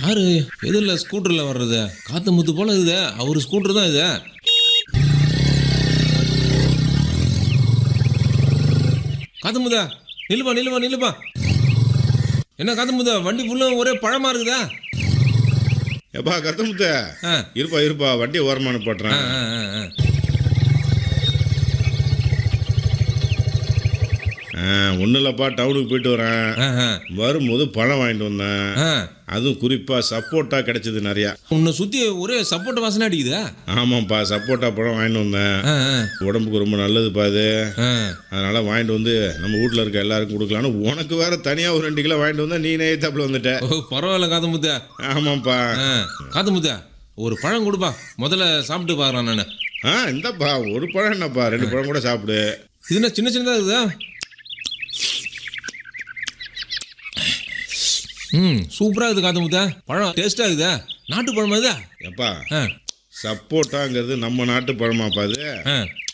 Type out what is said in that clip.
யாரு எதிரில் ஸ்கூட்டரில் வர்றது காத்து முத்து போல இது அவர் ஸ்கூட்டர் தான் இது காத்து முதா நில்லுப்பா நில்லுப்பா நில்லுப்பா என்ன காத்து முதா வண்டி ஃபுல்லும் ஒரே பழமா இருக்குதா எப்பா கருத்தமுத்த ஆ இருப்பா இருப்பா வண்டியை ஓரமான ஆ போட்டுறேன் ஆ ஆ, ஆ. ஒன்றும் இல்லைப்பா டவுனுக்கு போயிட்டு வரேன் ஆ, ஆ. வரும்போது பழம் வாங்கிட்டு வந்தேன் ஆ அதுவும் குறிப்பாக சப்போட்டா கிடைச்சது நிறையா உன்னை சுற்றி ஒரே சப்போர்ட் வாசனை அடிக்குதா ஆமாம்ப்பா சப்போட்டா பழம் வாங்கிட்டு வந்தேன் ஆ ஆ உடம்புக்கு ரொம்ப நல்லதுப்பா அது ஆ அதனால வாங்கிட்டு வந்து நம்ம வீட்டில் இருக்க எல்லாருக்கும் கொடுக்கலான்னு உனக்கு வேற தனியாக ஒரு ரெண்டு கிலோ வாங்கிட்டு வந்தா நீ நேத்தாப்புல வந்துட்ட ஓ பரவாயில்ல காத்து முத்தா ஆமாம்ப்பா ஆ காத்து முத்தா ஒரு பழம் கொடுப்பா முதல்ல சாப்பிட்டு பார்க்குறேன் நான் ஆ இந்தப்பா ஒரு பழம் என்னப்பா ரெண்டு பழம் கூட சாப்பிடு இது என்ன சின்ன சின்னதாக இருக்குதா ம் சூப்பராக இருக்குது காத்து முத்தா பழம் டேஸ்ட்டாக இருக்குதா நாட்டு பழமா இதா எப்பா ஆ சப்போட்டாங்கிறது நம்ம நாட்டு பழமாப்பா அது ஆ